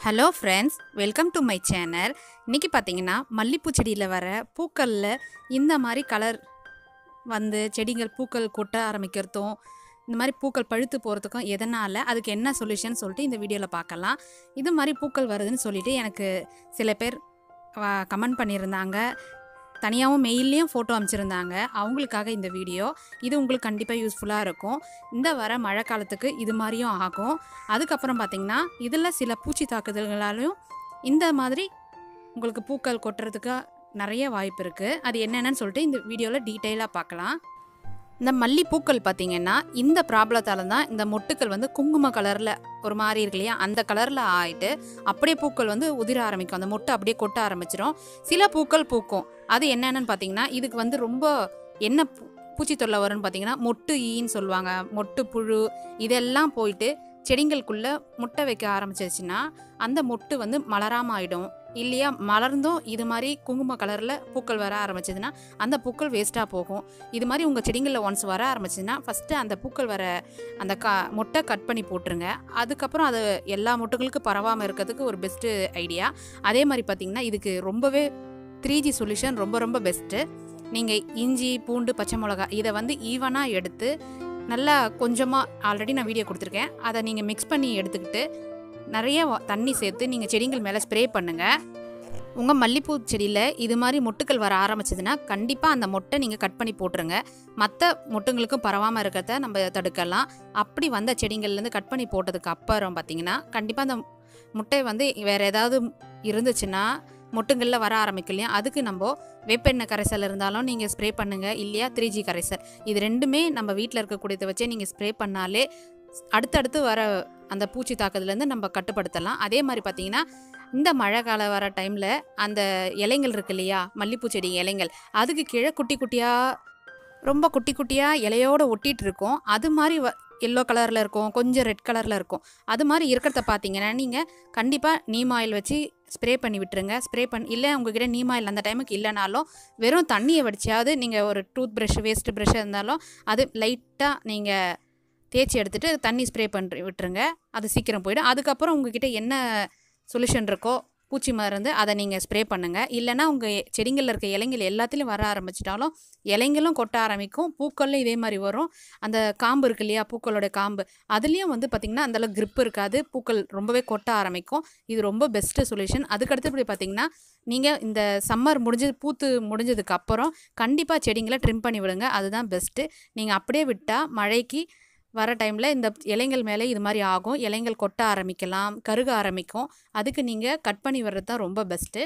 hello friends welcome to my channel இன்றைக்கி பார்த்தீங்கன்னா மல்லிப்பூ செடியில் வர பூக்களில் இந்த மாதிரி கலர் வந்து செடிகள் பூக்கள் கொட்ட ஆரம்பிக்கிறதும் இந்த மாதிரி பூக்கள் பழுத்து போகிறதுக்கும் எதனால் அதுக்கு என்ன சொல்யூஷன் சொல்லிட்டு இந்த வீடியோவில் பார்க்கலாம் இது மாதிரி பூக்கள் வருதுன்னு சொல்லிட்டு எனக்கு சில பேர் கமெண்ட் பண்ணியிருந்தாங்க தனியாகவும் மெயில்லையும் ஃபோட்டோ அமைச்சிருந்தாங்க அவங்களுக்காக இந்த வீடியோ இது உங்களுக்கு கண்டிப்பாக யூஸ்ஃபுல்லாக இருக்கும் இந்த வர மழை காலத்துக்கு இது மாதிரியும் ஆகும் அதுக்கப்புறம் பார்த்திங்கன்னா இதில் சில பூச்சி தாக்குதல்களாலும் இந்த மாதிரி உங்களுக்கு பூக்கள் கொட்டுறதுக்கு நிறைய வாய்ப்பு இருக்குது அது என்னென்னு சொல்லிட்டு இந்த வீடியோவில் டீட்டெயிலாக பார்க்கலாம் இந்த மல்லிப்பூக்கள் பார்த்திங்கன்னா இந்த ப்ராப்ளத்தால தான் இந்த மொட்டுக்கள் வந்து குங்கும கலரில் ஒரு மாதிரி இருக்கு இல்லையா அந்த கலரில் ஆயிட்டு அப்படியே பூக்கள் வந்து உதிர ஆரம்பிக்கும் அந்த மொட்டு அப்படியே கொட்ட ஆரம்பிச்சிரும் சில பூக்கள் பூக்கும் அது என்னென்னு பார்த்தீங்கன்னா இதுக்கு வந்து ரொம்ப என்ன பூ பூச்சி தொல்லை வரும்னு பார்த்தீங்கன்னா மொட்டு ஈன்னு சொல்லுவாங்க மொட்டு புழு இதெல்லாம் போயிட்டு செடிங்களுக்குள்ளே முட்டை வைக்க ஆரம்பிச்சிருச்சுன்னா அந்த மொட்டு வந்து மலராமல் ஆகிடும் இல்லையா மலர்ந்தும் இது மாதிரி குங்கும கலரில் பூக்கள் வர ஆரம்பிச்சதுன்னா அந்த பூக்கள் வேஸ்ட்டாக போகும் இது மாதிரி உங்கள் செடிங்களில் ஒன்ஸ் வர ஆரம்பிச்சதுன்னா ஃபஸ்ட்டு அந்த பூக்கள் வர அந்த க மொட்டை கட் பண்ணி போட்டுருங்க அதுக்கப்புறம் அது எல்லா மொட்டுகளுக்கும் பரவாமல் இருக்கிறதுக்கு ஒரு பெஸ்ட்டு ஐடியா அதே மாதிரி பார்த்திங்கன்னா இதுக்கு ரொம்பவே த்ரீ ஜி சொல்யூஷன் ரொம்ப ரொம்ப பெஸ்ட்டு நீங்கள் இஞ்சி பூண்டு பச்சை மிளகா இதை வந்து ஈவனாக எடுத்து நல்லா கொஞ்சமாக ஆல்ரெடி நான் வீடியோ கொடுத்துருக்கேன் அதை நீங்கள் மிக்ஸ் பண்ணி எடுத்துக்கிட்டு நிறைய வா- தண்ணி சேர்த்து நீங்கள் செடிகள் மேலே ஸ்ப்ரே பண்ணுங்கள் உங்கள் மல்லிப்பூ செடியில் இது மாதிரி மொட்டுக்கள் வர ஆரம்பிச்சதுன்னா கண்டிப்பாக அந்த மொட்டை நீங்கள் கட் பண்ணி போட்டுருங்க மற்ற மொட்டுங்களுக்கும் பரவாமல் இருக்கிறத நம்ம தடுக்கலாம் அப்படி வந்த செடிங்கள்லேருந்து கட் பண்ணி போட்டதுக்கு அப்புறம் பார்த்தீங்கன்னா கண்டிப்பாக அந்த முட்டை வந்து வேறு ஏதாவது இருந்துச்சுன்னா மொட்டுங்களில் வர ஆரம்பிக்கும் இல்லையா அதுக்கு நம்ம வேப்பெண்ணெய் கரைசல் இருந்தாலும் நீங்கள் ஸ்ப்ரே பண்ணுங்கள் இல்லையா த்ரீ ஜி கரைசல் இது ரெண்டுமே நம்ம வீட்டில் இருக்கக்கூடியதை வச்சே நீங்கள் ஸ்ப்ரே பண்ணாலே அடுத்தடுத்து வர அந்த பூச்சி தாக்குதலேருந்து நம்ம கட்டுப்படுத்தலாம் அதே மாதிரி பார்த்தீங்கன்னா இந்த மழை காலம் வர டைமில் அந்த இலைங்கள் இருக்கு இல்லையா மல்லிப்பூ செடி இலைங்கள் அதுக்கு கீழே குட்டி குட்டியாக ரொம்ப குட்டி குட்டியாக இலையோடு ஒட்டிகிட்டு இருக்கும் அது மாதிரி வ எல்லோ கலரில் இருக்கும் கொஞ்சம் ரெட் கலரில் இருக்கும் அது மாதிரி இருக்கிறத பார்த்தீங்கன்னா நீங்கள் கண்டிப்பாக நீம் ஆயில் வச்சு ஸ்ப்ரே பண்ணி விட்டுருங்க ஸ்ப்ரே பண்ணி இல்லை உங்ககிட்ட நீம் ஆயில் அந்த டைமுக்கு இல்லைனாலும் வெறும் தண்ணியை வடிச்சாவது நீங்கள் ஒரு டூத் ப்ரஷ் வேஸ்ட் ப்ரஷ் இருந்தாலும் அது லைட்டாக நீங்கள் தேய்ச்சி எடுத்துகிட்டு தண்ணி ஸ்ப்ரே பண்ணி விட்டுருங்க அது சீக்கிரம் போயிடும் அதுக்கப்புறம் உங்ககிட்ட என்ன சொல்யூஷன் இருக்கோ பூச்சி மருந்து அதை நீங்கள் ஸ்ப்ரே பண்ணுங்கள் இல்லைன்னா உங்கள் செடிங்களில் இருக்க இலைங்கள் எல்லாத்துலேயும் வர ஆரம்பிச்சிட்டாலும் இலைங்களும் கொட்ட ஆரம்பிக்கும் பூக்கள்லையும் இதே மாதிரி வரும் அந்த காம்பு இருக்கு இல்லையா பூக்களோட காம்பு அதுலேயும் வந்து பார்த்திங்கன்னா அந்தளவுக்கு grip இருக்காது பூக்கள் ரொம்பவே கொட்ட ஆரம்பிக்கும் இது ரொம்ப பெஸ்ட்டு சொல்யூஷன் அதுக்கடுத்தபடி பார்த்திங்கன்னா நீங்கள் இந்த சம்மர் முடிஞ்சது பூத்து முடிஞ்சதுக்கு அப்புறம் கண்டிப்பாக செடிங்களை ட்ரிம் பண்ணி விடுங்க அதுதான் பெஸ்ட்டு நீங்கள் அப்படியே விட்டால் மழைக்கு வர டைமில் இந்த இலைங்கள் மேலே இது மாதிரி ஆகும் இலைங்கள் கொட்ட ஆரம்பிக்கலாம் கருக ஆரம்பிக்கும் அதுக்கு நீங்கள் கட் பண்ணி வர்றது தான் ரொம்ப பெஸ்ட்டு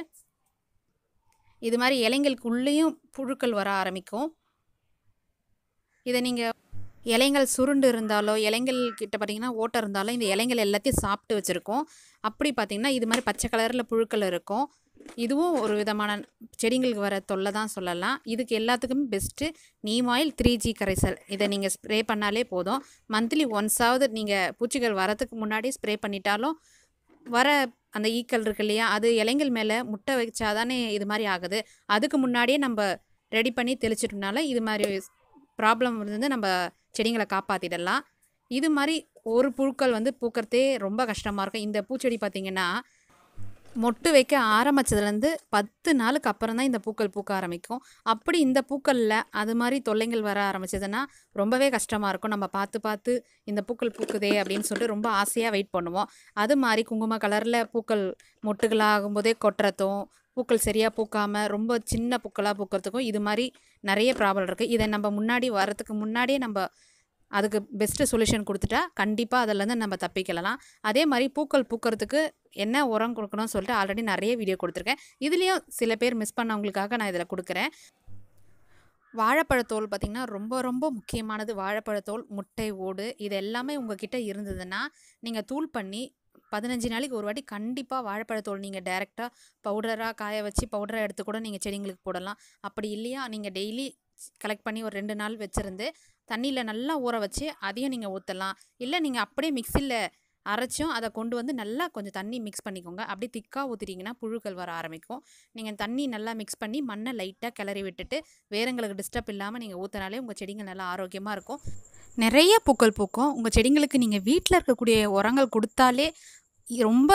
இது மாதிரி இலைங்களுக்குள்ளேயும் புழுக்கள் வர ஆரம்பிக்கும் இதை நீங்கள் இலைங்கள் சுருண்டு இருந்தாலோ இலைங்கள் கிட்ட பார்த்தீங்கன்னா ஓட்டை இருந்தாலோ இந்த இலைங்கள் எல்லாத்தையும் சாப்பிட்டு வச்சுருக்கோம் அப்படி பார்த்தீங்கன்னா இது மாதிரி பச்சை கலரில் புழுக்கள் இருக்கும் இதுவும் ஒரு விதமான செடிங்களுக்கு வர தொல்லை தான் சொல்லலாம் இதுக்கு எல்லாத்துக்கும் best neem oil three G கரைசல் இதை நீங்கள் ஸ்ப்ரே பண்ணாலே போதும் மந்த்லி ஒன்ஸாவது நீங்கள் பூச்சிகள் வரதுக்கு முன்னாடி ஸ்ப்ரே பண்ணிட்டாலும் வர அந்த ஈக்கள் இருக்கு இல்லையா அது இலைங்கள் மேலே முட்டை வச்சாதானே இது மாதிரி ஆகுது அதுக்கு முன்னாடியே நம்ம ரெடி பண்ணி தெளிச்சிட்டோம்னால இது மாதிரி ப்ராப்ளம் இருந்து நம்ம செடிங்களை காப்பாற்றிடலாம் இது மாதிரி ஒரு புழுக்கள் வந்து பூக்கிறதே ரொம்ப கஷ்டமாக இருக்கும் இந்த பூச்செடி பார்த்திங்கன்னா மொட்டு வைக்க ஆரம்பிச்சதுலேருந்து பத்து நாளுக்கு அப்புறம் தான் இந்த பூக்கள் பூக்க ஆரம்பிக்கும் அப்படி இந்த பூக்களில் அது மாதிரி தொல்லைகள் வர ஆரம்பிச்சதுன்னா ரொம்பவே கஷ்டமாக இருக்கும் நம்ம பார்த்து பார்த்து இந்த பூக்கள் பூக்குதே அப்படின்னு சொல்லிட்டு ரொம்ப ஆசையாக வெயிட் பண்ணுவோம் அது மாதிரி குங்கும கலரில் பூக்கள் மொட்டுகளாகும்போதே கொட்டுறதும் பூக்கள் சரியாக பூக்காமல் ரொம்ப சின்ன பூக்களாக பூக்கிறதுக்கும் இது மாதிரி நிறைய ப்ராப்ளம் இருக்குது இதை நம்ம முன்னாடி வரதுக்கு முன்னாடியே நம்ம அதுக்கு பெஸ்ட்டு சொல்யூஷன் கொடுத்துட்டா கண்டிப்பாக அதிலேருந்து நம்ம தப்பிக்கலாம் அதே மாதிரி பூக்கள் பூக்கிறதுக்கு என்ன உரம் கொடுக்கணும்னு சொல்லிட்டு ஆல்ரெடி நிறைய வீடியோ கொடுத்துருக்கேன் இதுலேயும் சில பேர் மிஸ் பண்ணவங்களுக்காக நான் இதில் கொடுக்குறேன் வாழைப்பழத்தோல் பார்த்திங்கன்னா ரொம்ப ரொம்ப முக்கியமானது வாழைப்பழத்தோல் முட்டை ஓடு இது எல்லாமே உங்ககிட்ட இருந்ததுன்னா நீங்கள் தூள் பண்ணி பதினஞ்சு நாளைக்கு ஒரு வாட்டி கண்டிப்பாக வாழைப்பழத்தோல் நீங்கள் டைரெக்டாக பவுடராக காய வச்சு பவுடராக எடுத்து கூட நீங்கள் செடிங்களுக்கு போடலாம் அப்படி இல்லையா நீங்கள் டெய்லி கலெக்ட் பண்ணி ஒரு ரெண்டு நாள் வச்சுருந்து தண்ணியில் நல்லா ஊற வச்சு அதையும் நீங்கள் ஊற்றலாம் இல்லை நீங்கள் அப்படியே மிக்சியில் அரைச்சும் அதை கொண்டு வந்து நல்லா கொஞ்சம் தண்ணி மிக்ஸ் பண்ணிக்கோங்க அப்படி திக்காக ஊற்றிட்டிங்கன்னா புழுக்கள் வர ஆரம்பிக்கும் நீங்கள் தண்ணி நல்லா மிக்ஸ் பண்ணி மண்ணை லைட்டாக கிளறி விட்டுட்டு வேறுங்களுக்கு டிஸ்டர்ப் இல்லாமல் நீங்கள் ஊற்றினாலே உங்கள் செடிங்க நல்லா ஆரோக்கியமாக இருக்கும் நிறைய பூக்கள் பூக்கும் உங்கள் செடிங்களுக்கு நீங்கள் வீட்டில் இருக்கக்கூடிய உரங்கள் கொடுத்தாலே இ- ரொம்ப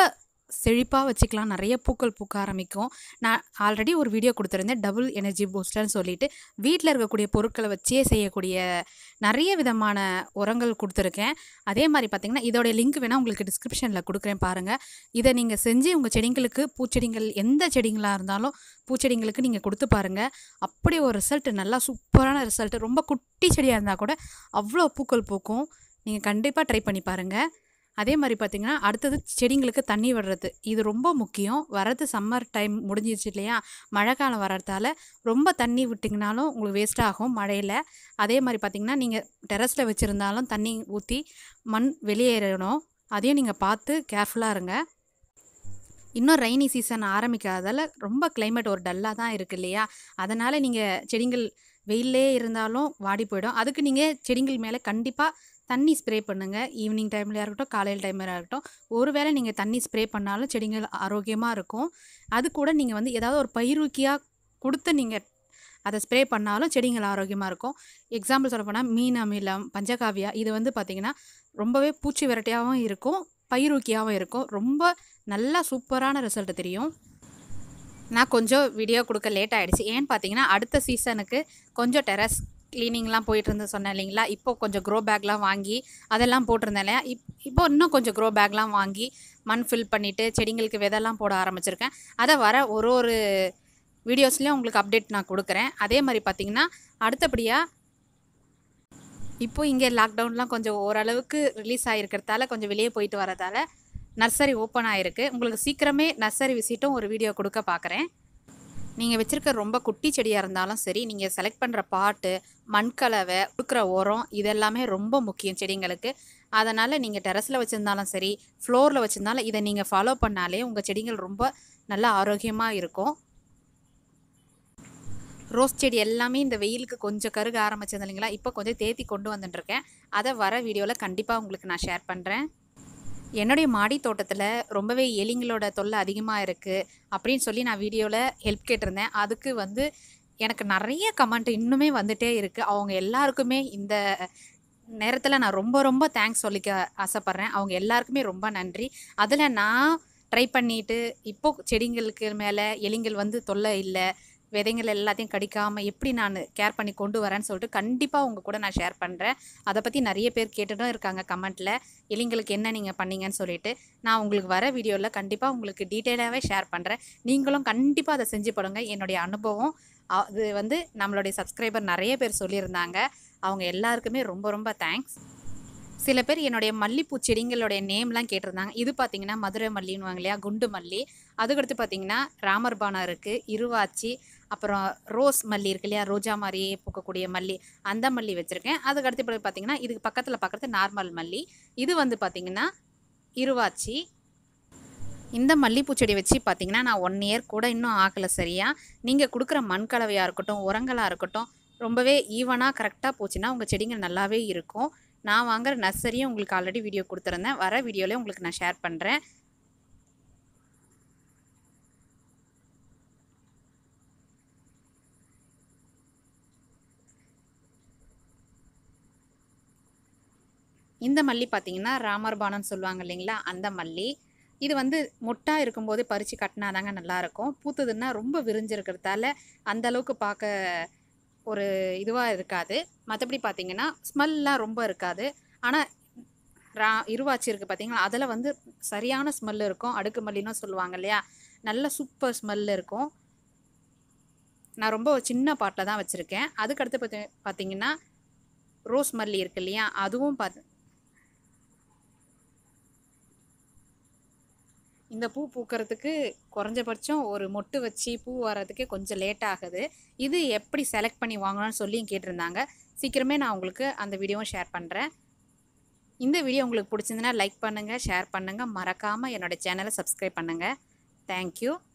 செழிப்பாக வச்சுக்கலாம் நிறைய பூக்கள் பூக்க ஆரம்பிக்கும் நான் ஆல்ரெடி ஒரு வீடியோ கொடுத்துருந்தேன் டபுள் எனர்ஜி பூஸ்டர்னு சொல்லிட்டு வீட்டில் இருக்கக்கூடிய பொருட்களை வச்சே செய்யக்கூடிய நிறைய விதமான உரங்கள் கொடுத்துருக்கேன் அதே மாதிரி பார்த்திங்கன்னா இதோடைய லிங்க் வேணால் உங்களுக்கு டிஸ்கிரிப்ஷனில் கொடுக்குறேன் பாருங்கள் இதை நீங்கள் செஞ்சு உங்கள் செடிங்களுக்கு பூச்செடிகள் எந்த செடிங்களாக இருந்தாலும் பூச்செடிங்களுக்கு நீங்கள் கொடுத்து பாருங்கள் அப்படி ஒரு ரிசல்ட் நல்லா சூப்பரான ரிசல்ட் ரொம்ப குட்டி செடியாக இருந்தால் கூட அவ்வளோ பூக்கள் பூக்கும் நீங்கள் கண்டிப்பாக ட்ரை பண்ணி பாருங்கள் அதே மாதிரி பார்த்திங்கன்னா அடுத்தது செடிங்களுக்கு தண்ணி விடுறது இது ரொம்ப முக்கியம் வரது சம்மர் டைம் முடிஞ்சிருச்சு இல்லையா மழை காலம் வர்றதால ரொம்ப தண்ணி விட்டிங்கனாலும் உங்களுக்கு வேஸ்ட் ஆகும் மழையில் அதே மாதிரி பார்த்திங்கன்னா நீங்கள் டெரஸில் வச்சுருந்தாலும் தண்ணி ஊற்றி மண் வெளியேறணும் அதையும் நீங்கள் பார்த்து கேர்ஃபுல்லாக இருங்க இன்னும் ரெய்னி சீசன் ஆரம்பிக்காதால ரொம்ப கிளைமேட் ஒரு டல்லாக தான் இருக்குது இல்லையா அதனால் நீங்கள் செடிகள் வெயிலே இருந்தாலும் வாடி போயிடும் அதுக்கு நீங்கள் செடிகள் மேலே கண்டிப்பாக தண்ணி ஸ்ப்ரே பண்ணுங்கள் ஈவினிங் டைம்லையாக இருக்கட்டும் காலையில் டைம்லையாக இருக்கட்டும் ஒருவேளை நீங்கள் தண்ணி ஸ்ப்ரே பண்ணாலும் செடிகள் ஆரோக்கியமாக இருக்கும் அது கூட நீங்கள் வந்து ஏதாவது ஒரு பயிரூக்கியாக கொடுத்து நீங்கள் அதை ஸ்ப்ரே பண்ணாலும் செடிகள் ஆரோக்கியமாக இருக்கும் எக்ஸாம்பிள் சொல்ல போனால் மீன் அமிலம் பஞ்சகாவியா இது வந்து பார்த்திங்கன்னா ரொம்பவே பூச்சி விரட்டியாகவும் இருக்கும் பயிரூக்கியாகவும் இருக்கும் ரொம்ப நல்லா சூப்பரான ரிசல்ட் தெரியும் நான் கொஞ்சம் வீடியோ கொடுக்க லேட் ஆகிடுச்சு ஏன்னு பார்த்தீங்கன்னா அடுத்த சீசனுக்கு கொஞ்சம் டெரஸ் க்ளீனிங்லாம் போயிட்டு இருந்து சொன்னேன் இல்லைங்களா இப்போ கொஞ்சம் க்ரோ பேக்லாம் வாங்கி அதெல்லாம் போட்டிருந்தேன் இல்லையா இப் இப்போ இன்னும் கொஞ்சம் க்ரோ பேக்லாம் வாங்கி மண் ஃபில் பண்ணிவிட்டு செடிங்களுக்கு விதெல்லாம் போட ஆரம்பிச்சிருக்கேன் அதை வர ஒரு ஒரு வீடியோஸ்லேயும் உங்களுக்கு அப்டேட் நான் கொடுக்குறேன் அதே மாதிரி பார்த்திங்கன்னா அடுத்தபடியாக இப்போ இங்கே லாக்டவுன்லாம் கொஞ்சம் ஓரளவுக்கு ரிலீஸ் ஆகிருக்கிறதால கொஞ்சம் வெளியே போயிட்டு வரதால நர்சரி ஓப்பன் ஆகிருக்கு உங்களுக்கு சீக்கிரமே நர்சரி விசிட்டும் ஒரு வீடியோ கொடுக்க பார்க்குறேன் நீங்கள் வச்சுருக்க ரொம்ப குட்டி செடியாக இருந்தாலும் சரி நீங்கள் செலக்ட் பண்ணுற பாட்டு மண்கலவை கொடுக்குற உரம் இதெல்லாமே ரொம்ப முக்கியம் செடிங்களுக்கு அதனால் நீங்கள் டெரஸில் வச்சுருந்தாலும் சரி ஃப்ளோரில் வச்சுருந்தாலும் இதை நீங்கள் ஃபாலோ பண்ணாலே உங்கள் செடிகள் ரொம்ப நல்லா ஆரோக்கியமாக இருக்கும் ரோஸ் செடி எல்லாமே இந்த வெயிலுக்கு கொஞ்சம் கருக ஆரம்பிச்சது இல்லைங்களா இப்போ கொஞ்சம் தேத்தி கொண்டு வந்துட்டுருக்கேன் அதை வர வீடியோவில் கண்டிப்பாக உங்களுக்கு நான் ஷேர் பண்ணுறேன் என்னுடைய மாடி தோட்டத்தில் ரொம்பவே எலிங்களோட தொல்லை அதிகமாக இருக்குது அப்படின்னு சொல்லி நான் வீடியோவில் ஹெல்ப் கேட்டிருந்தேன் அதுக்கு வந்து எனக்கு நிறைய கமெண்ட் இன்னுமே வந்துகிட்டே இருக்குது அவங்க எல்லாருக்குமே இந்த நேரத்தில் நான் ரொம்ப ரொம்ப தேங்க்ஸ் சொல்லிக்க ஆசைப்பட்றேன் அவங்க எல்லாருக்குமே ரொம்ப நன்றி அதில் நான் ட்ரை பண்ணிவிட்டு இப்போ செடிங்களுக்கு மேலே எலிங்கள் வந்து தொல்லை இல்லை விதைங்கள் எல்லாத்தையும் கடிக்காமல் எப்படி நான் கேர் பண்ணி கொண்டு வரேன்னு சொல்லிட்டு கண்டிப்பாக உங்கள் கூட நான் ஷேர் பண்ணுறேன் அதை பற்றி நிறைய பேர் கேட்டுட்டும் இருக்காங்க கமெண்ட்டில் எலிங்களுக்கு என்ன நீங்கள் பண்ணீங்கன்னு சொல்லிட்டு நான் உங்களுக்கு வர வீடியோவில் கண்டிப்பாக உங்களுக்கு டீட்டெயிலாகவே ஷேர் பண்ணுறேன் நீங்களும் கண்டிப்பாக அதை செஞ்சு படுங்க என்னுடைய அனுபவம் அது வந்து நம்மளுடைய சப்ஸ்கிரைபர் நிறைய பேர் சொல்லியிருந்தாங்க அவங்க எல்லாருக்குமே ரொம்ப ரொம்ப தேங்க்ஸ் சில பேர் என்னுடைய மல்லிப்பூ செடிங்களுடைய நேம்லாம் கேட்டிருந்தாங்க இது பார்த்தீங்கன்னா மதுரை மல்லின்னுவாங்க இல்லையா குண்டு மல்லி அதுக்கடுத்து பார்த்தீங்கன்னா ராமர்பானம் இருக்குது இருவாச்சி அப்புறம் ரோஸ் மல்லி இருக்கு இல்லையா ரோஜா மாதிரியே பூக்கக்கூடிய மல்லி அந்த மல்லி வச்சுருக்கேன் அதுக்கடுத்து இப்போ பார்த்தீங்கன்னா இதுக்கு பக்கத்தில் பார்க்குறது நார்மல் மல்லி இது வந்து பார்த்திங்கன்னா இருவாச்சி இந்த மல்லிப்பூ செடி வச்சு பார்த்தீங்கன்னா நான் ஒன் இயர் கூட இன்னும் ஆகலை சரியா நீங்கள் கொடுக்குற மண் கலவையாக இருக்கட்டும் உரங்களாக இருக்கட்டும் ரொம்பவே ஈவனாக கரெக்டாக போச்சுன்னா உங்கள் செடிங்க நல்லாவே இருக்கும் நான் வாங்குற நர்சரியும் உங்களுக்கு ஆல்ரெடி வீடியோ கொடுத்துருந்தேன் வர வீடியோலேயே உங்களுக்கு நான் ஷேர் பண்ணுறேன் இந்த மல்லி பார்த்தீங்கன்னா ராமர்பானம்னு சொல்லுவாங்க இல்லைங்களா அந்த மல்லி இது வந்து மொட்டா இருக்கும்போதே பறித்து கட்டினாதாங்க நல்லாயிருக்கும் பூத்துதுன்னா ரொம்ப விரிஞ்சிருக்கிறதால அந்த அளவுக்கு பார்க்க ஒரு இதுவாக இருக்காது மற்றபடி பார்த்தீங்கன்னா ஸ்மெல்லாம் ரொம்ப இருக்காது ஆனால் ரா இருவாச்சி இருக்குது பார்த்தீங்களா அதில் வந்து சரியான ஸ்மெல் இருக்கும் அடுக்கு மல்லின்னு சொல்லுவாங்க இல்லையா நல்ல சூப்பர் ஸ்மெல் இருக்கும் நான் ரொம்ப ஒரு சின்ன பாட்டில் தான் வச்சுருக்கேன் அதுக்கடுத்து பார்த்தி பார்த்தீங்கன்னா ரோஸ் மல்லி இருக்கு இல்லையா அதுவும் பார்த்து இந்த பூ பூக்கிறதுக்கு குறைஞ்சபட்சம் ஒரு மொட்டு வச்சு பூ வர்றதுக்கே கொஞ்சம் லேட் ஆகுது இது எப்படி செலக்ட் பண்ணி வாங்கணும்னு சொல்லியும் கேட்டிருந்தாங்க சீக்கிரமே நான் உங்களுக்கு அந்த வீடியோவும் ஷேர் பண்ணுறேன் இந்த வீடியோ உங்களுக்கு பிடிச்சிருந்துன்னா லைக் பண்ணுங்கள் ஷேர் பண்ணுங்கள் மறக்காமல் என்னோடய சேனலை சப்ஸ்கிரைப் பண்ணுங்கள் தேங்க்யூ